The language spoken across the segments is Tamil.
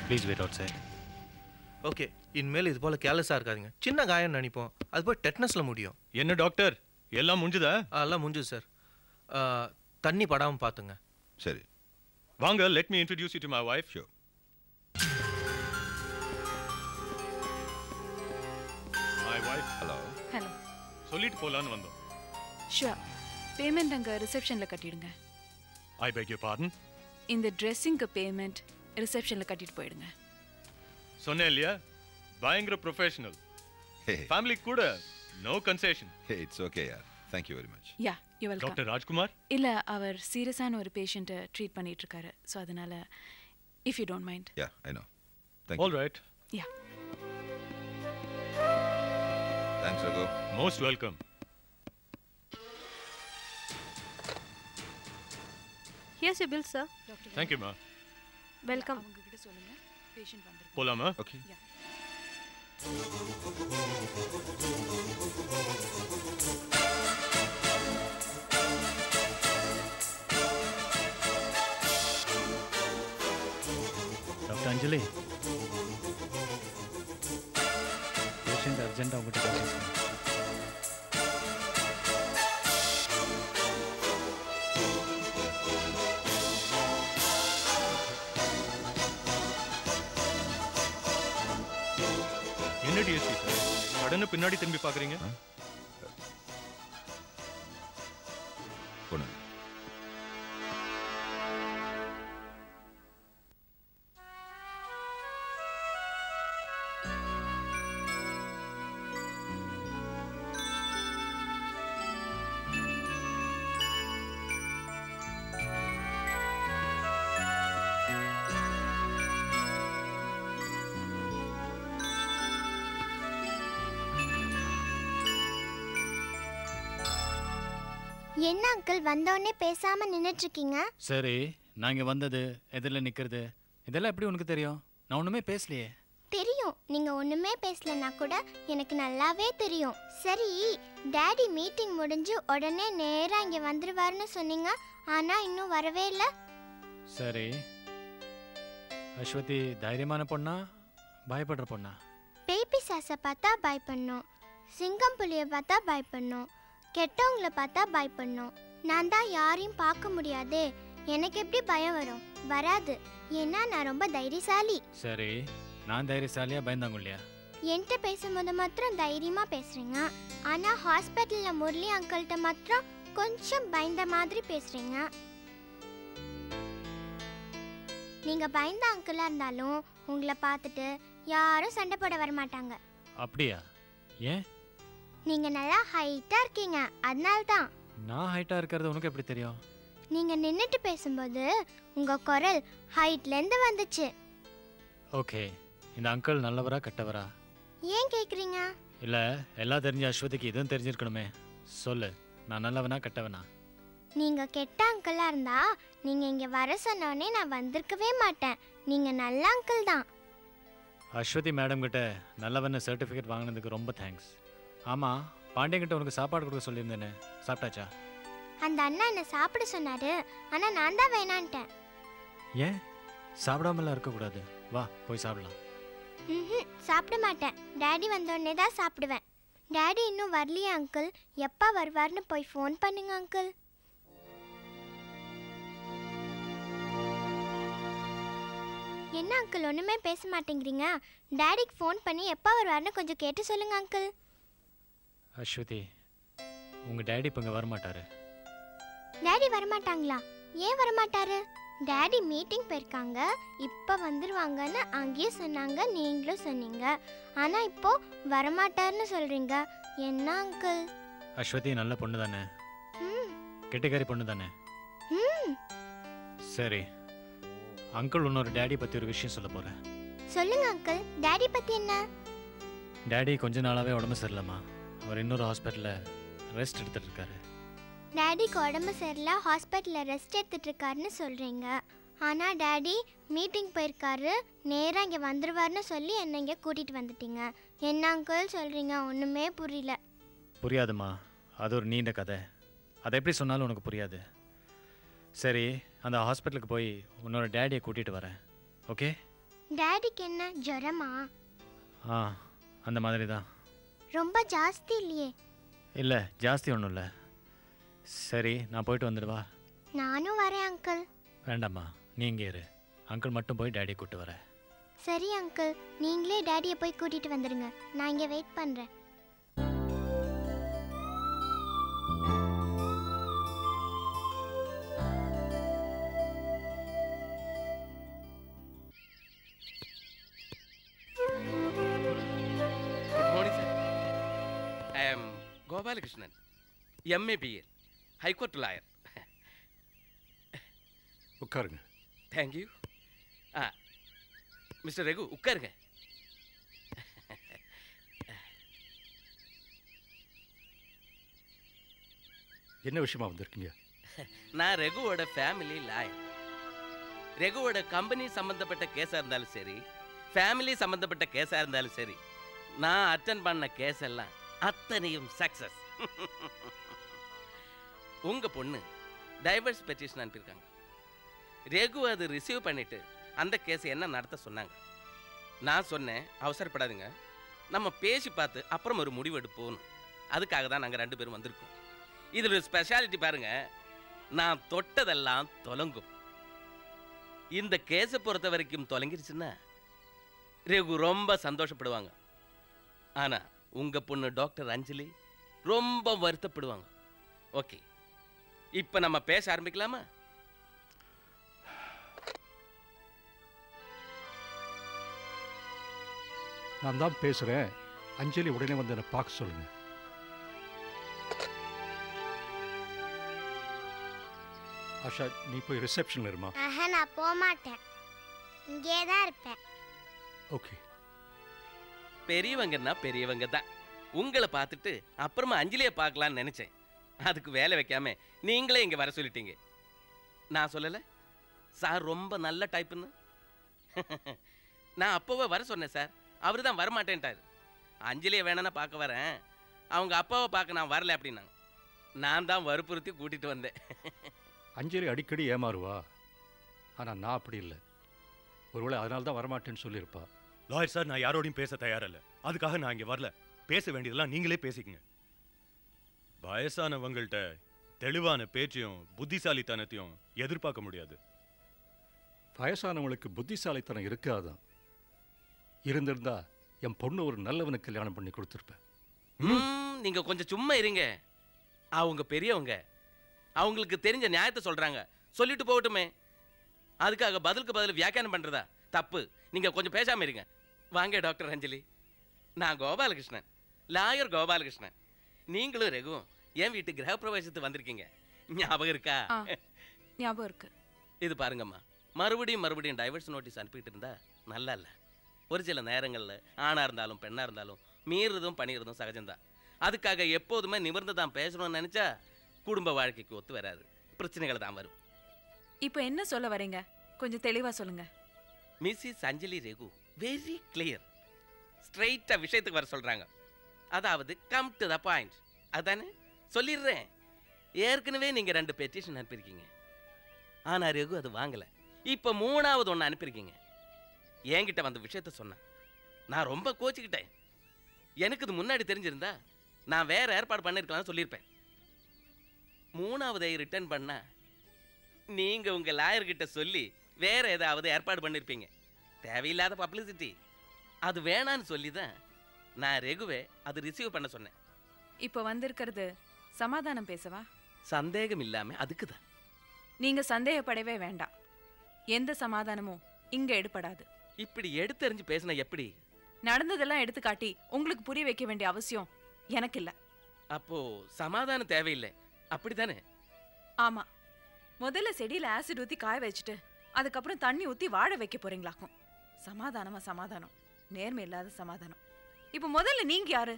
Please wait outside okay இனிமேல் இது போல் கேர்லெஸ்ஸாக இருக்காதீங்க சின்ன காயம் நினைப்போம் அது போய் டெட்னஸில் முடியும் என்ன டாக்டர் எல்லாம் முடிஞ்சுதா அதெல்லாம் முடிஞ்சுது சார் தண்ணி படாமல் பார்த்துங்க சரி வாங்க let me introduce you to my wife show my wife hello hello சொல்லிட்டு போலான்னு வந்தோம் ஷுவர் பேமெண்ட் அங்கே ரிசப்ஷனில் கட்டிடுங்க ஐ பெக் யூ பார்டன் இந்த ட்ரெஸ்ஸிங்க்கு பேமெண்ட் ரிசப்ஷனில் கட்டிட்டு போயிடுங்க சொன்னேன் இல்லையா பயங்கர ப்ரொஃபஷனல் ஹே ஃபேமிலி கூட no concession hey it's okay யார் thank you very much yeah you welcome doctor Rajkumar இல்லை அவர் சீரியஸான ஒரு பேஷண்ட்டை ட்ரீட் பண்ணிட்டு இருக்காரு ஸோ அதனால if you don't mind yeah I know thank you all right yeah thanks Raghu most welcome Here's your bill, sir. Thank you மா Welcome. அவங்க கிட்ட சொல்லுங்க பேஷண்ட் வந்துருக்கு போலாமா ஓகே டாக்டர் அஞ்சலி பேஷண்ட் அர்ஜென்ட்டாக உங்கள்கிட்ட பேசணும் என்ன டிஎஸ்பி சார் சடனு பின்னாடி திரும்பி பார்க்குறீங்க ஒன்று என்ன அங்கிள் வந்தோடனே பேசாம நின்னுட்டு இருக்கீங்க சரி நான் இங்கே வந்தது எதிரில் நிற்கிறது இதெல்லாம் எப்படி உனக்கு தெரியும் நான் ஒன்றுமே பேசலையே தெரியும் நீங்க ஒண்ணுமே பேசலனா கூட எனக்கு நல்லாவே தெரியும் சரி டாடி மீட்டிங் முடிஞ்சு உடனே நேரா இங்க வந்துருவாருன்னு சொன்னீங்க ஆனா இன்னும் வரவே இல்ல சரி அஸ்வதி தைரியமான பொண்ணா பயப்படுற பொண்ணா பேபி சாஸை பார்த்தா பயப்படணும் சிங்கம் புலியை பார்த்தா பயப்படணும் கெட்டவங்களை பார்த்தா பயப்படணும் நான் தான் யாரையும் பார்க்க முடியாதே எனக்கு எப்படி பயம் வரும் வராது ஏன்னா நான் ரொம்ப தைரியசாலி சரி நான் தைரியசாலியா பயந்தாங்குள்ளியா என்கிட்ட பேசும்போது மாத்திரம் தைரியமா பேசுறீங்க ஆனா ஹாஸ்பிட்டல்ல முரளி அங்கிள்கிட்ட மாத்திரம் கொஞ்சம் பயந்த மாதிரி பேசுறீங்க நீங்க பயந்த அங்கிளா இருந்தாலும் உங்களை பார்த்துட்டு யாரும் சண்டை போட வர மாட்டாங்க அப்படியா ஏன் நீங்க நல்லா ஹைட்டா இருக்கீங்க அதனால தான் நான் ஹைட்டாக இருக்கிறது உனக்கு எப்படி தெரியும் நீங்க நின்னுட்டு பேசும்போது உங்க குரல் ஹைட்ல இருந்து வந்துச்சு ஓகே இந்த அங்கிள் நல்லவரா கெட்டவரா ஏன் கேக்குறீங்க இல்லை எல்லாம் தெரிஞ்ச அஸ்வதிக்கு இதுவும் தெரிஞ்சிருக்கணுமே சொல்லு நான் நல்லவனா கெட்டவனா நீங்க கெட்ட அங்கிளா இருந்தா நீங்க இங்க வர சொன்னோடனே நான் வந்திருக்கவே மாட்டேன் நீங்க நல்ல அங்கிள் தான் அஸ்வதி மேடம் கிட்ட நல்லவன்னு சர்டிஃபிகேட் வாங்கினதுக்கு ரொம்ப தேங்க்ஸ் ஆமாம் பாண்டியன் கிட்ட உனக்கு சாப்பாடு கொடுக்க சொல்லியிருந்தேனே சாப்பிட்டாச்சா அந்த அண்ணா என்ன சாப்பிட சொன்னாரு ஆனா நான் தான் வேணான்ட்டேன் ஏன் சாப்பிடாமலாம் இருக்கக்கூடாது வா போய் சாப்பிடலாம் ம்ஹும், சாப்பிட மாட்டேன் டாடி வந்தோடனே தான் சாப்பிடுவேன் டாடி இன்னும் வரலையா அங்கிள் எப்போ வருவார்னு போய் ஃபோன் பண்ணுங்க அங்கிள் என்ன அங்கிள் ஒன்றுமே பேச மாட்டேங்கிறீங்க டாடிக்கு ஃபோன் பண்ணி எப்போ வருவார்னு கொஞ்சம் கேட்டு சொல்லுங்க அங்கிள் அஸ்வதி உங்கள் டேடி இப்போ இங்கே வரமாட்டாரு டாடி வரமாட்டாங்களா ஏன் வரமாட்டாரு டாடி மீட்டிங் போயிருக்காங்க இப்போ வந்துருவாங்கன்னு அங்கேயே சொன்னாங்க நீங்களும் சொன்னீங்க ஆனால் இப்போ வரமாட்டாருன்னு சொல்றீங்க என்ன அங்கிள் அஸ்வதி நல்ல பொண்ணு தானே ம் கெட்டிக்காரி பொண்ணு தானே ம் சரி அங்கிள் உன்னோட டேடி பற்றி ஒரு விஷயம் சொல்ல போகிறேன் சொல்லுங்க அங்கிள் டாடி பத்தி என்ன டேடி கொஞ்ச நாளாகவே உடம்பு சரியில்லைம்மா அவர் இன்னொரு ஹாஸ்பிட்டலில் ரெஸ்ட் எடுத்துட்டு இருக்காரு டாடிக்கு உடம்பு சரியில்லை ஹாஸ்பிட்டலில் ரெஸ்ட் எடுத்துட்டு இருக்காருன்னு சொல்றீங்க ஆனால் டாடி மீட்டிங் போயிருக்காரு நேராக இங்கே வந்துருவாருன்னு சொல்லி என்னை இங்கே கூட்டிகிட்டு வந்துட்டீங்க என்ன அங்கிள் சொல்கிறீங்க ஒன்றுமே புரியல புரியாதுமா அது ஒரு நீண்ட கதை அதை எப்படி சொன்னாலும் உனக்கு புரியாது சரி அந்த ஹாஸ்பிட்டலுக்கு போய் உன்னோட டேடியை கூட்டிகிட்டு வரேன் ஓகே டேடிக்கு என்ன ஜுரமா ஆ அந்த மாதிரி தான் ரொம்ப ஜாஸ்தி இல்லையே இல்லை ஜாஸ்தி ஒன்றும் இல்லை சரி நான் போயிட்டு வந்துடுவா நானும் வரேன் அங்கிள் வேண்டாம்மா நீ இங்கே இரு அங்கிள் மட்டும் போய் டேடியை கூப்பிட்டு வரேன் சரி அங்கிள் நீங்களே டேடியை போய் கூட்டிட்டு வந்துடுங்க நான் இங்கே வெயிட் பண்ணுறேன் good morning sir I am Gopalakrishnan MA BL high court lawyer உட்காருங்க தேங்க்யூ ஆ மிஸ்டர் ரகு உட்காருங்க என்ன விஷயமா வந்திருக்கீங்க நான் ரகுவோட ஃபேமிலி லாயர் ரகுவோட கம்பெனி சம்பந்தப்பட்ட கேஸாக இருந்தாலும் சரி ஃபேமிலி சம்பந்தப்பட்ட கேஸாக இருந்தாலும் சரி நான் அட்டன் பண்ண கேஸ் எல்லாம் அத்தனையும் சக்சஸ் உங்க பொண்ணு டைவர்ஸ் பெட்டிஷன் அனுப்பியிருக்காங்க ரகு அது ரிசீவ் பண்ணிட்டு அந்த கேஸ் என்ன நடத்த சொன்னாங்க நான் சொன்னேன் அவசரப்படாதுங்க நம்ம பேசி பார்த்து அப்புறம் ஒரு முடிவு எடுப்போம்னு அதுக்காக தான் நாங்கள் ரெண்டு பேரும் வந்திருக்கோம் இதில் ஒரு ஸ்பெஷாலிட்டி பாருங்க நான் தொட்டதெல்லாம் தொலங்கும் இந்த கேஸை பொறுத்த வரைக்கும் தொலங்கிருச்சுன்னா ரகு ரொம்ப சந்தோஷப்படுவாங்க ஆனா உங்க பொண்ணு டாக்டர் அஞ்சலி ரொம்ப வருத்தப்படுவாங்க ஓகே இப்போ நம்ம பேச ஆரம்பிக்கலாமா நான் தான் பேசுகிறேன் அஞ்சலி உடனே வந்து என்னை பார்க்க சொல்லுங்க ஆஷா நீ போய் ரிசப்ஷனில் இருமா ஆஹா நான் போக மாட்டேன் இங்கே தான் இருப்பேன் ஓகே பெரியவங்கன்னா பெரியவங்க தான் உங்களை பார்த்துட்டு அப்புறமா அஞ்சலியை பார்க்கலான்னு நினைச்சேன் அதுக்கு வேலை வைக்காம நீங்களே இங்க வர சொல்லிட்டீங்க நான் சொல்லல சார் ரொம்ப நல்ல டைப்புன்னு நான் அப்போவே வர சொன்னேன் சார் அவர் தான் வரமாட்டேன்ட்டாரு அஞ்சலியை வேணும்னா பார்க்க வரேன் அவங்க அப்பாவை பார்க்க நான் வரல அப்படின்னாங்க நான் தான் வற்புறுத்தி கூட்டிட்டு வந்தேன் அஞ்சலி அடிக்கடி ஏமாறுவா ஆனால் நான் அப்படி இல்லை ஒருவேளை அதனால தான் வரமாட்டேன்னு சொல்லியிருப்பா லாயர் சார் நான் யாரோடையும் பேச தயாரில்ல அதுக்காக நான் இங்க வரல பேச வேண்டியதெல்லாம் நீங்களே பேசிக்கங்க வயசானவங்கள்ட்ட தெளிவான பேச்சையும் புத்திசாலித்தனத்தையும் எதிர்பார்க்க முடியாது வயசானவங்களுக்கு புத்திசாலித்தனம் இருக்காதான் இருந்திருந்தா என் பொண்ணு ஒரு நல்லவனுக்கு கல்யாணம் பண்ணி கொடுத்துருப்பேன் ம், நீங்க கொஞ்சம் சும்மா இருங்க அவங்க பெரியவங்க அவங்களுக்கு தெரிஞ்ச நியாயத்தை சொல்றாங்க சொல்லிட்டு போகட்டுமே அதுக்காக பதிலுக்கு பதில் வியாக்கியானம் பண்றதா தப்பு நீங்க கொஞ்சம் பேசாம இருங்க வாங்க டாக்டர் அஞ்சலி நான் கோபாலகிருஷ்ணன் லாயர் கோபாலகிருஷ்ணன் நீங்களும் ரகுவும் என் வீட்டு கிரகப்பிரவேசத்துக்கு வந்திருக்கீங்க ஞாபகம் இருக்கா ஆ ஞாபகம் இருக்கு இது பாருங்கம்மா மறுபடியும் மறுபடியும் டைவர்ஸ் நோட்டீஸ் அனுப்பிட்டு இருந்தா நல்லா இல்லை ஒரு சில நேரங்களில் ஆணாக இருந்தாலும் பெண்ணாக இருந்தாலும் மீறுறதும் பண்ணிடுறதும் சகஜம்தான் அதுக்காக எப்போதுமே நிமிர்ந்து தான் பேசணும்னு நினச்சா குடும்ப வாழ்க்கைக்கு ஒத்து வராது பிரச்சனைகள் தான் வரும் இப்போ என்ன சொல்ல வரீங்க கொஞ்சம் தெளிவா சொல்லுங்க missus Anjali Raghu very clear ஸ்ட்ரைட்டாக விஷயத்துக்கு வர சொல்கிறாங்க அதாவது கம் டு த பாயிண்ட் அதானே சொல்லிடுறேன் ஏற்கனவே நீங்கள் ரெண்டு பெட்டிஷன் அனுப்பியிருக்கீங்க ஆனால் ரெகு அது வாங்கலை இப்போ மூணாவது ஒன்று அனுப்பியிருக்கீங்க என்கிட்ட வந்த விஷயத்த சொன்னேன் நான் ரொம்ப கோச்சிக்கிட்டேன் எனக்கு இது முன்னாடி தெரிஞ்சிருந்தா நான் வேற ஏற்பாடு பண்ணியிருக்கலாம்னு சொல்லியிருப்பேன் மூணாவதை ரிட்டர்ன் பண்ணா நீங்கள் உங்கள் லாயர்கிட்ட சொல்லி வேற ஏதாவது ஏற்பாடு பண்ணியிருப்பீங்க தேவையில்லாத பப்ளிசிட்டி அது வேணான்னு சொல்லி தான் நான் ரெகுவே அது ரிசீவ் பண்ண சொன்னேன் இப்போ வந்திருக்கிறது சமாதானம் பேசவா சந்தேகம் இல்லாமல் அதுக்கு தான் நீங்க சந்தேகப்படவே வேண்டாம் எந்த சமாதானமும் இங்க எடுபடாது இப்படி எடுத்தெறிஞ்சு பேசினா எப்படி நடந்ததெல்லாம் எடுத்து காட்டி உங்களுக்கு புரிய வைக்க வேண்டிய அவசியம் எனக்கு இல்ல அப்போ சமாதானம் தேவையில்லை அப்படிதானே ஆமா முதல்ல செடியில ஆசிட் ஊத்தி காய வச்சுட்டு அதுக்கப்புறம் தண்ணி ஊத்தி வாழ வைக்க போறீங்களாக்கும் சமாதானமா சமாதானம் நேர்மை இல்லாத சமாதானம் இப்போ முதல்ல நீங்க யாரு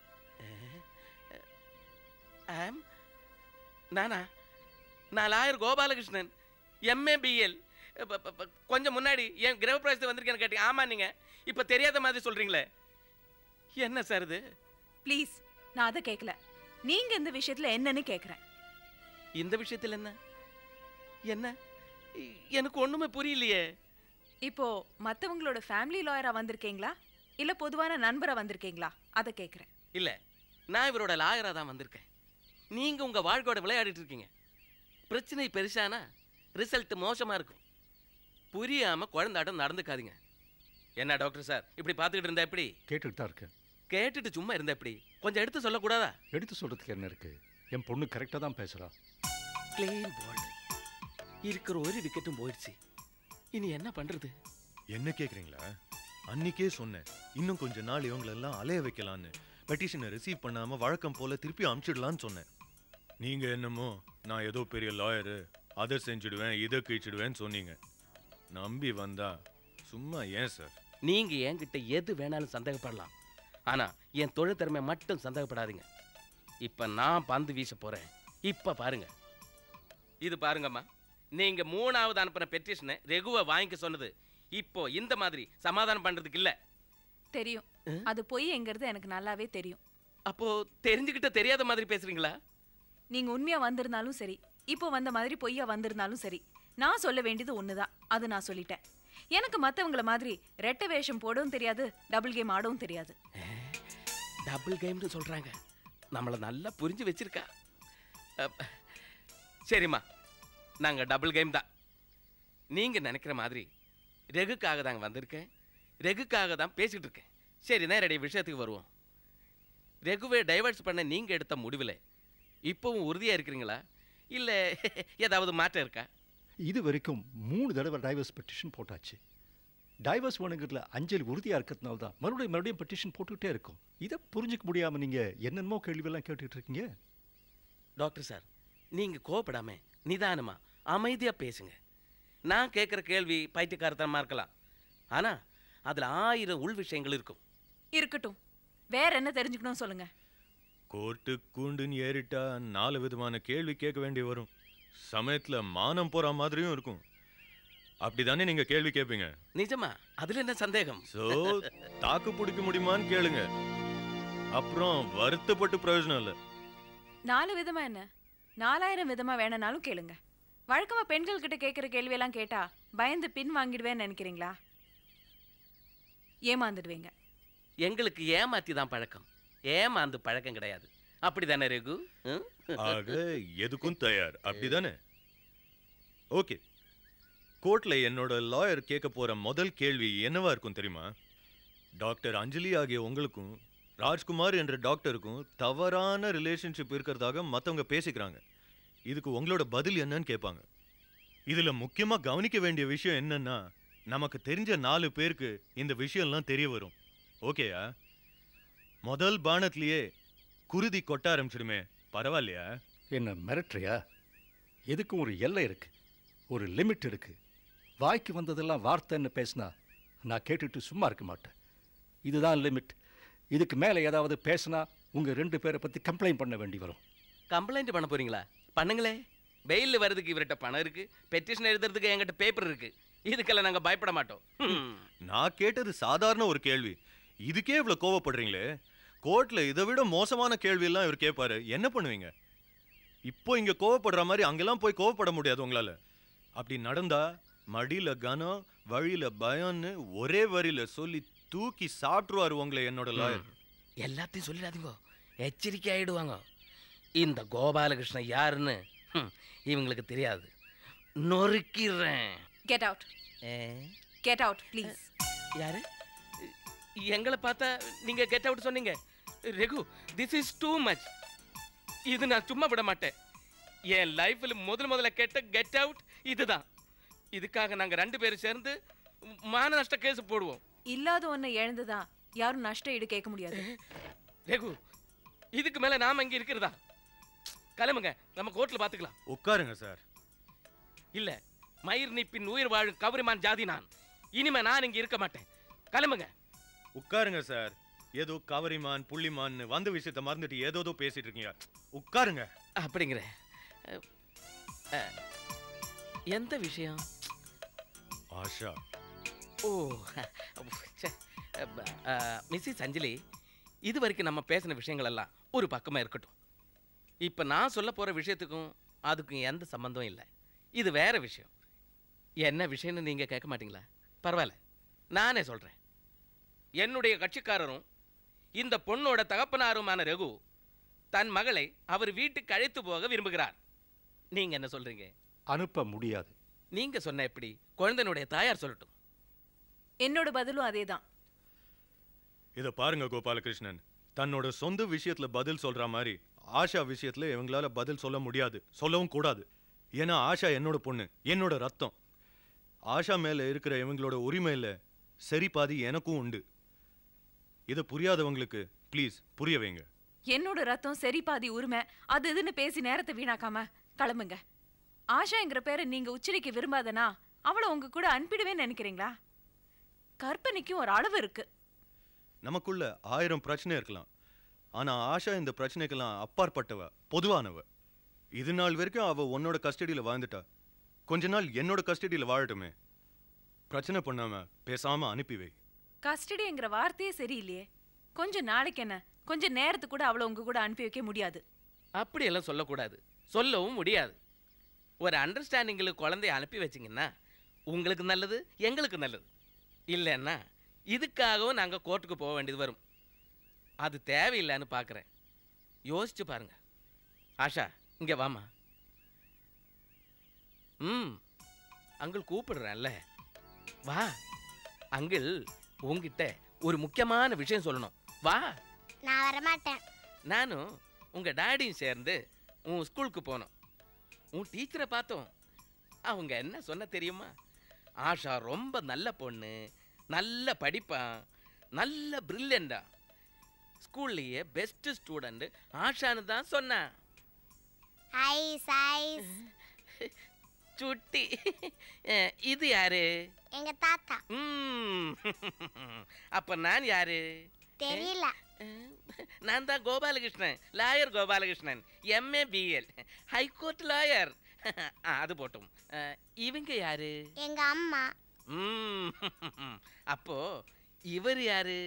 ஆம் நானா நான் லாயர் கோபாலகிருஷ்ணன் எம்ஏ பிஎல் கொஞ்சம் முன்னாடி என் கிரகப்பிரவேசத்துக்கு வந்திருக்கேன்னு கேட்டீங்க ஆமா நீங்க இப்போ தெரியாத மாதிரி சொல்றீங்களே என்ன சார் இது ப்ளீஸ் நான் அதை கேட்கல நீங்க இந்த விஷயத்துல என்னன்னு கேக்குறேன் இந்த விஷயத்தில் என்ன என்ன இ- எனக்கு ஒண்ணுமே புரியலையே இப்போ மத்தவங்களோட ஃபேமிலி லாயரா வந்திருக்கீங்களா இல்ல பொதுவான நண்பரா வந்திருக்கீங்களா அதை கேக்குறேன் இல்ல நான் இவரோட லாயரா தான் வந்திருக்கேன் நீங்க உங்க வாழ்க்கையோட விளையாடிட்டு இருக்கீங்க பிரச்சனை பெருசானா ரிசல்ட் மோசமா இருக்கும் புரியாம குழந்தாட்டம் நடந்துக்காதீங்க என்ன டாக்டர் சார் இப்படி பார்த்துக்கிட்டு இருந்தா எப்படி கேட்டுட்டு தான் இருக்கேன் கேட்டுட்டு சும்மா இருந்தா எப்படி கொஞ்சம் எடுத்து சொல்லக்கூடாதா எடுத்து சொல்றதுக்கு என்ன இருக்கு என் பொண்ணு கரெக்டாக தான் பேசுறா கிளீன் போல்டு இருக்கிற ஒரு விக்கெட்டும் போயிடுச்சு இனி என்ன பண்றது என்ன கேக்குறீங்களா அன்னிக்கே சொன்னேன் இன்னும் கொஞ்ச நாள் இவங்களெல்லாம் அலைய வைக்கலான்னு பெட்டிஷனை ரிசீவ் பண்ணாம வழக்கம் போல திருப்பி அனுப்பிச்சிடலான்னு சொன்னேன் நீங்க என்னமோ நான் ஏதோ பெரிய லாயரு அதை செஞ்சுடுவேன் இதை கிழிச்சிடுவேன்னு சொன்னீங்க நம்பி வந்தா சும்மா ஏன் சார் நீங்க என்கிட்ட எது வேணாலும் சந்தேகப்படலாம் ஆனா என் தொழில் திறமை மட்டும் சந்தேகப்படாதீங்க இப்ப நான் பந்து வீச போறேன் இப்ப பாருங்க இது பாருங்கம்மா நீங்க மூணாவது அனுப்பின பெட்டிஷனை ரெகுவா வாங்கிக்க சொன்னது இப்போ இந்த மாதிரி சமாதானம் பண்றதுக்கு இல்ல தெரியும் அது பொய்ங்கிறது எனக்கு நல்லாவே தெரியும் அப்போ தெரிஞ்சுக்கிட்ட தெரியாத மாதிரி பேசுறீங்களா நீங்க உண்மையா வந்திருந்தாலும் சரி இப்போ வந்த மாதிரி பொய்யா வந்திருந்தாலும் சரி நான் சொல்ல வேண்டியது ஒண்ணுதான் அது நான் சொல்லிட்டேன் எனக்கு மத்தவங்கள மாதிரி ரெட்டை வேஷம் போடவும் தெரியாது டபுள் கேம் ஆடவும் தெரியாது டபுள் கேம்னு சொல்றாங்க நம்மள நல்லா புரிஞ்சு வச்சிருக்கா அப், சரிம்மா நாங்க டபுள் கேம் தான் நீங்க நினைக்கிற மாதிரி ரெகுக்காக தாங்க வந்திருக்கேன் ரெகுக்காக தான் பேசிட்டு இருக்கேன் சரி நேரடி விஷயத்துக்கு வருவோம் ரெகுவை டைவர்ஸ் பண்ண நீங்க எடுத்த முடிவில் இப்பவும் உறுதியா இருக்கிறீங்களா இல்ல ஏதாவது மாற்றம் இருக்கா இது வரைக்கும் மூணு தடவை டைவர்ஸ் பெட்டிஷன் போட்டாச்சு டைவர்ஸ் வேணுங்கிறதுல அஞ்சலி உறுதியாக இருக்கிறதுனால தான் மறுபடியும் மறுபடியும் பெட்டிஷன் போட்டுக்கிட்டே இருக்கும் இதை புரிஞ்சுக்க முடியாமல் நீங்கள் என்னென்னமோ கேள்வியெல்லாம் கேட்டுக்கிட்டு இருக்கீங்க டாக்டர் சார் நீங்க கோவப்படாம நிதானமா அமைதியா பேசுங்க நான் கேட்குற கேள்வி பைத்தியக்காரத்தனமா இருக்கலாம் ஆனா அதுல ஆயிரம் உள் விஷயங்கள் இருக்கும் இருக்கட்டும் வேற என்ன தெரிஞ்சுக்கணும் சொல்லுங்க கோர்ட்டு கூண்டுன்னு ஏறிட்டா நாலு விதமான கேள்வி கேட்க வேண்டி வரும் சமயத்துல மானம் போற மாதிரியும் இருக்கும் அப்படிதானே நீங்க கேள்வி கேட்பீங்க நிஜமா அதுல என்ன சந்தேகம் சோ தாக்கு பிடிக்க முடியுமான்னு கேளுங்க அப்புறம் வருத்தப்பட்டு பிரயோஜனம் இல்ல நாலு விதமா என்ன நாலாயிரம் விதமா வேணும்னாலும் கேளுங்க வழக்கமா பெண்கள் கிட்ட கேட்குற கேள்வியெல்லாம் கேட்டா பயந்து பின் வாங்கிடுவேன்னு நினைக்கிறீங்களா ஏமாந்துடுவீங்க எங்களுக்கு ஏமாத்தி தான் பழக்கம் ஏமாந்து பழக்கம் கிடையாது அப்படிதானே ரெகு ம்? ஆக எதுக்கும் தயார் அப்படிதானே ஓகே கோர்ட்ல என்னோட லாயர் கேட்க போற முதல் கேள்வி என்னவா இருக்கும் தெரியுமா டாக்டர் அஞ்சலி ஆகிய உங்களுக்கும் ராஜ்குமார் என்ற டாக்டருக்கும் தவறான ரிலேஷன்ஷிப் இருக்கிறதாக மத்தவங்க பேசிக்கிறாங்க இதுக்கு உங்களோட பதில் என்னன்னு கேட்பாங்க இதுல முக்கியமா கவனிக்க வேண்டிய விஷயம் என்னன்னா நமக்கு தெரிஞ்ச நாலு பேருக்கு இந்த விஷயம்லாம் தெரிய வரும் ஓகேயா முதல் பானத்திலேயே குருதி கொட்ட ஆரம்பிச்சிடுமே பரவாயில்லையா என்ன மிரட்டுறியா எதுக்கும் ஒரு எல்லை இருக்கு ஒரு லிமிட் இருக்கு வாய்க்கு வந்ததெல்லாம் வார்த்தைன்னு பேசினா நான் கேட்டுட்டு சும்மா இருக்க மாட்டேன் இதுதான் லிமிட் இதுக்கு மேலே ஏதாவது பேசினா உங்கள் ரெண்டு பேரை பற்றி கம்ப்ளைண்ட் பண்ண வேண்டி வரும் கம்ப்ளைண்ட் பண்ண போறீங்களா பண்ணுங்களே பெயில் வர்றதுக்கு இவர்கிட்ட பணம் இருக்கு பெட்டிஷன் எழுதுறதுக்கு என்கிட்ட பேப்பர் இருக்கு இதுக்கெல்லாம் நாங்க பயப்பட மாட்டோம் ம். நான் கேட்டது சாதாரண ஒரு கேள்வி இதுக்கே இவ்வளவு கோவப்படுறீங்களே கோர்ட்ல இதை விட மோசமான கேள்வி எல்லாம் இவர் கேட்பாரு என்ன பண்ணுவீங்க இப்போ இங்க கோவப்படுற மாதிரி அங்கெல்லாம் போய் கோவப்பட முடியாது உங்களால அப்படி நடந்தா மடியில கனம் வழியில பயம்னு ஒரே வரியில சொல்லி தூக்கி சாப்பிட்டுருவாரு உங்களை என்னோட லாயர் எல்லாத்தையும் சொல்லிடாதீங்க எச்சரிக்கை ஆயிடுவாங்க இந்த கோபாலகிருஷ்ணன் யாருன்னு ஹம், இவங்களுக்கு தெரியாது நொறுக்கிறேன் get out get out please யாரு எங்களை பார்த்தா நீங்க கெட் அவுட் சொன்னீங்க Raghu this is too much இது நான் சும்மா விட மாட்டேன் என் லைஃப்ல முதல் முதல்ல கெட்ட கெட் அவுட் இதுதான் இதுக்காக நாங்க ரெண்டு பேரும் சேர்ந்து மான நஷ்ட கேஸ் போடுவோம் இல்லாத ஒண்ணு இழந்துதான் யாரும் நஷ்ட ஈடு கேட்க முடியாது ரெகு இதுக்கு மேல நாம இங்க இருக்கிறதா கிளம்புங்க நம்ம கோர்ட்ல பாத்துக்கலாம் உட்காருங்க சார் இல்ல மயிர் நீப்பின் உயிர் வாழும் கவரிமான் ஜாதி நான் இனிமே நான் இங்க இருக்க மாட்டேன் கிளம்புங்க உட்காருங்க சார் ஏதோ கவரிமான் புள்ளிமான் வந்த விஷயத்த மறந்துட்டு ஏதோதோ பேசிட்டு இருக்கீங்க உட்காருங்க அப்படிங்கிற அஹ், அஹ், எந்த விஷயம் ஆஷா ஓ ச்சே. அஹ், மிஸ்ஸஸ் அஞ்சலி இது வரைக்கும் நம்ம பேசின விஷயங்கள் எல்லாம் ஒரு பக்கமா இருக்கட்டும் இப்போ நான் சொல்ல போற விஷயத்துக்கும் அதுக்கும் எந்த சம்பந்தம் இல்லை இது வேற விஷயம் என்ன விஷயம்னு நீங்க கேட்க மாட்டீங்களா பரவாயில்ல நானே சொல்றேன் என்னுடைய கட்சிக்காரரும் இந்த பொண்ணோட தகப்பனாருமான ரகு தன் மகளை அவர் வீட்டுக்கு அழைத்து போக விரும்புகிறார் நீங்க என்ன சொல்றீங்க அனுப்ப முடியாது நீங்க சொன்ன எப்படி குழந்தைனுடைய தாயார் சொல்லட்டும் என்னோட பதிலும் அதேதான் இத பாருங்க கோபாலகிருஷ்ணன் தன்னோட சொந்த விஷயத்துல பதில் சொல்ற மாதிரி ஆஷா விஷயத்துல இவங்களால பதில் சொல்ல முடியாது சொல்லவும் கூடாது ஏன்னா ஆஷா என்னோட பொண்ணு என்னோட ரத்தம் ஆஷா மேல இருக்கிற இவங்களோட உரிமையில சரி பாதி எனக்கும் உண்டு இதை புரியாதவங்களுக்கு ப்ளீஸ் புரிய வைங்க என்னோட ரத்தம் சரி பாதி உரிமை அது இதுன்னு பேசி நேரத்தை வீணாக்காம கிளம்புங்க ஆஷாங்கிற பேரை நீங்க உச்சரிக்க விரும்பாதனா அவளை உங்க கூட அனுப்பிடுவேன்னு நினைக்கிறீங்களா கற்பனைக்கும் ஒரு அளவு இருக்கு நமக்குள்ள ஆயிரம் பிரச்சனை இருக்கலாம் ஆனா ஆஷா இந்த பிரச்சனைக்கெல்லாம் அப்பாற்பட்டவ பொதுவானவ இது நாள் வரைக்கும் அவ உன்னோட கஸ்டடியில வாழ்ந்துட்டா கொஞ்ச நாள் என்னோட கஸ்டடியில வாழட்டுமே பிரச்சனை பண்ணாம பேசாம அனுப்பி வை கஸ்டடிங்கிற வார்த்தையே சரியில்லையே கொஞ்சம் நாளைக்கு என்ன கொஞ்சம் நேரத்துக்கு கூட அவளை உங்க கூட அனுப்பி வைக்க முடியாது அப்படியெல்லாம் சொல்லக்கூடாது சொல்லவும் முடியாது ஒரு அண்டர்ஸ்டாண்டிங்கில் குழந்தைய அனுப்பி வச்சிங்கன்னா உங்களுக்கு நல்லது எங்களுக்கு நல்லது இல்லைன்னா இதுக்காகவும் நாங்கள் கோர்ட்டுக்கு போக வேண்டியது வரும் அது தேவையில்லைன்னு பார்க்குறேன் யோசிச்சு பாருங்க ஆஷா இங்கே வாமா ம் அங்கிள் கூப்பிடுறேன்ல வா அங்கிள் உங்ககிட்ட ஒரு முக்கியமான விஷயம் சொல்லணும் வா நான் வரமாட்டேன் நானும் உங்க டாடியும் சேர்ந்து உன் ஸ்கூலுக்கு போனோம் உன் டீச்சரை பார்த்தோம் அவங்க என்ன சொன்ன தெரியுமா ஆஷா ரொம்ப நல்ல பொண்ணு நல்ல படிப்பான் நல்ல பிரில்லியண்டா ஸ்கூல்லையே பெஸ்ட் ஸ்டூடெண்ட் ஆஷான்னு தான் சொன்னான் ஐஸ் ஐஸ் சுட்டி அஹ், இது யாரு எங்க தாத்தா ம் அப்ப நான் யாரு தெரியல நான் தான் Gopalakrishnan lawyer Gopalakrishnan MA BL high court lawyer அது போட்டும் அஹ், இவங்க யாரு எங்க அம்மா ம் அப்போ இவர் யாரு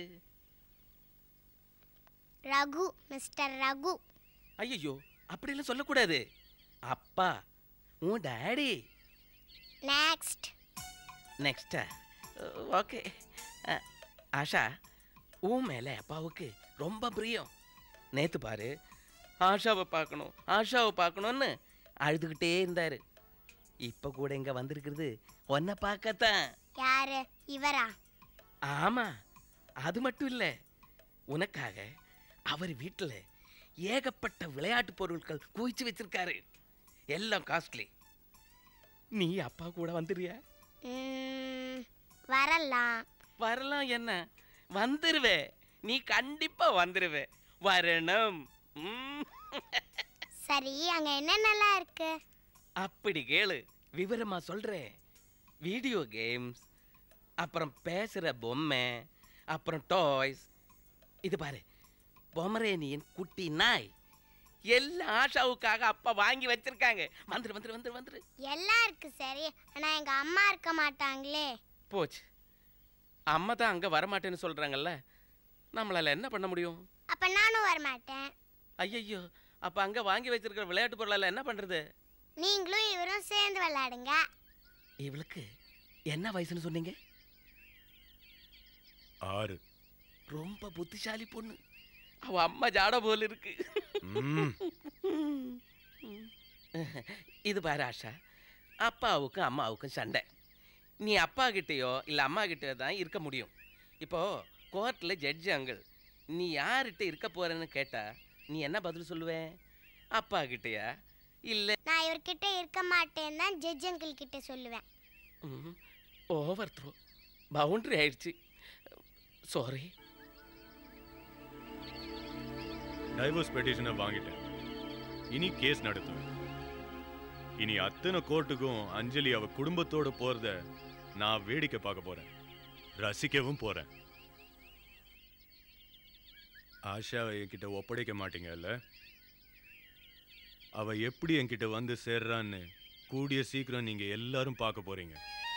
ரகு மிஸ்டர் ரகு ஐயோ அப்படியெல்லாம் சொல்லக்கூடாது அப்பா உன் டாடி நெக்ஸ்ட் நெக்ஸ்டா ஓகே ஆஷா உன் மேலே அப்பாவுக்கு ரொம்ப பிரியம் நேத்து பாரு ஆஷாவை பார்க்கணும் ஆஷாவை பார்க்கணும்னு அழுதுகிட்டே இருந்தாரு இப்போ கூட இங்க வந்திருக்கிறது உன்னை பார்க்கத்தான் யாரு இவரா ஆமா அது மட்டும் இல்ல உனக்காக அவர் வீட்டுல ஏகப்பட்ட விளையாட்டு பொருட்கள் குவிச்சு வச்சிருக்காரு எல்லாம் காஸ்ட்லி நீ அப்பா கூட வந்துறியா ம், வரலாம் வரலாம் என்ன வந்துருவே நீ கண்டிப்பா வந்துருவே வரணும் ம். சரி அங்க என்னென்னலாம் இருக்கு அப்படி கேளு விவரமா சொல்றேன் வீடியோ கேம்ஸ் அப்புறம் பேசுற பொம்மை அப்புறம் டாய்ஸ் இது பாரு பொமரேனியன் குட்டி நாய் எல்லாம் ஆஷாவுக்காக அப்பா வாங்கி வச்சிருக்காங்க வந்துரு வந்துரு வந்துரு வந்துரு எல்லாம் இருக்கு சரி ஆனா எங்க அம்மா இருக்க மாட்டாங்களே போச்சு அம்மா தான் அங்க வரமாட்டேன்னு சொல்றாங்கல்ல நம்மளால என்ன பண்ண முடியும் அப்ப நானும் வரமாட்டேன் ஐயையோ அப்ப அங்க வாங்கி வச்சிருக்கிற விளையாட்டு பொருளால என்ன பண்றது நீங்களும் இவரும் சேர்ந்து விளையாடுங்க இவளுக்கு என்ன வயசுன்னு சொன்னீங்க ஆறு ரொம்ப புத்திசாலி பொண்ணு அவ அம்மா ஜாட போல இருக்கு ம். இது பாரு ஆஷா அப்பாவுக்கும் அம்மாவுக்கும் சண்டை நீ அப்பா கிட்டேயோ இல்லை அம்மா கிட்டயோ தான் இருக்க முடியும் இப்போ கோர்ட்டில் ஜட்ஜி அங்கிள் நீ யார்கிட்ட இருக்க போறேன்னு கேட்டா நீ என்ன பதில் சொல்லுவே அப்பா கிட்டயா இல்லை நான் இவர்கிட்ட இருக்க மாட்டேன்னு தான் ஜட்ஜ் அங்கிள் கிட்ட சொல்லுவேன் ஓவர் த்ரோ பவுண்டரி ஆயிடுச்சு சாரி டைவர்ஸ் பெட்டிஷனை வாங்கிட்டேன் இனி கேஸ் நடத்துவேன் இனி அத்தனை கோர்ட்டுக்கும் அஞ்சலி அவ குடும்பத்தோட போறத நான் வேடிக்கை பார்க்க போறேன் ரசிக்கவும் போறேன் ஆஷாவை என்கிட்ட ஒப்படைக்க மாட்டீங்கல்ல அவ எப்படி என்கிட்ட வந்து சேர்றான்னு கூடிய சீக்கிரம் நீங்க எல்லாரும் பார்க்க போறீங்க